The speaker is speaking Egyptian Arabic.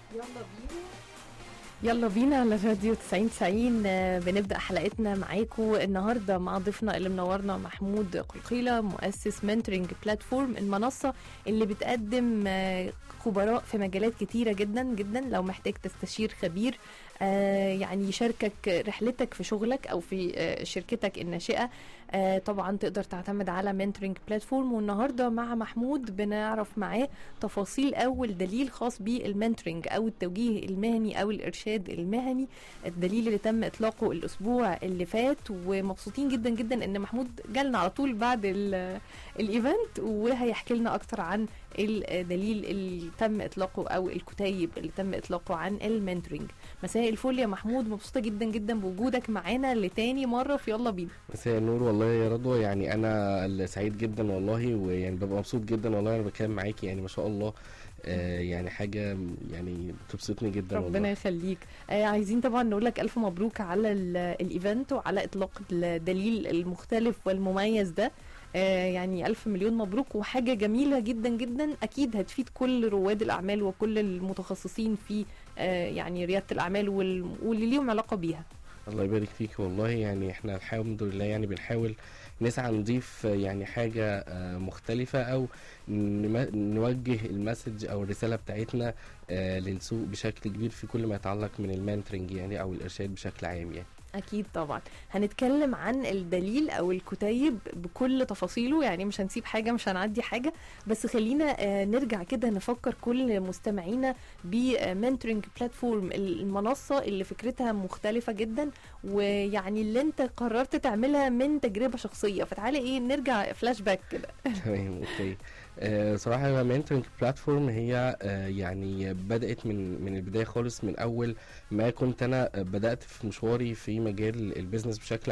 يلا بينا يلا بينا على راديو 90 90 آه، بنبدا حلقتنا معاكم النهارده مع ضيفنا اللي منورنا محمود قلقيله مؤسس منتورنج بلاتفورم المنصه اللي بتقدم آه، خبراء في مجالات كتيره جدا جدا لو محتاج تستشير خبير آه، يعني يشاركك رحلتك في شغلك او في آه، شركتك الناشئه آه، طبعا تقدر تعتمد على منتورنج بلاتفورم والنهارده مع محمود بنعرف معاه تفاصيل اول دليل خاص بالمنتورنج او التوجيه المهني او الارشاد المهني الدليل اللي تم اطلاقه الاسبوع اللي فات ومبسوطين جدا جدا ان محمود جالنا على طول بعد ال- الايفنت وهيحكي لنا اكتر عن الدليل اللي تم اطلاقه او الكتيب اللي تم اطلاقه عن المنتورنج مساء الفل يا محمود مبسوطه جدا جدا بوجودك معانا لتاني مره في يلا بينا مساء النور والله يا رضوى يعني انا اللي سعيد جدا والله ويعني ببقى مبسوط جدا والله انا بتكلم معاكي يعني ما شاء الله آه يعني حاجه يعني بتبسطني جدا ربنا والله يخليك آه عايزين طبعا نقول لك الف مبروك على ال- الايفنت وعلى اطلاق الدليل المختلف والمميز ده آه يعني الف مليون مبروك وحاجه جميله جدا جدا اكيد هتفيد كل رواد الاعمال وكل المتخصصين في آه يعني رياده الاعمال وال- واللي ليهم علاقه بيها الله يبارك فيك والله يعني احنا الحمد لله يعني بنحاول نسعى نضيف آه، يعني حاجه آه، مختلفه او نم- نوجه المسج او الرساله بتاعتنا آه، للسوق بشكل كبير في كل ما يتعلق من المانترنج يعني او الارشاد بشكل عام يعني اكيد طبعا هنتكلم عن الدليل او الكتيب بكل تفاصيله يعني مش هنسيب حاجه مش هنعدي حاجه بس خلينا آه، نرجع كده نفكر كل مستمعينا بمنتورنج بلاتفورم المنصه اللي فكرتها مختلفه جدا ويعني اللي انت قررت تعملها من تجربه شخصيه فتعالى ايه نرجع فلاش باك كده تمام اوكي آه، صراحة منتورنج بلاتفورم هي آه، يعني بدأت من من البداية خالص من أول ما كنت أنا آه، بدأت في مشواري في مجال البيزنس بشكل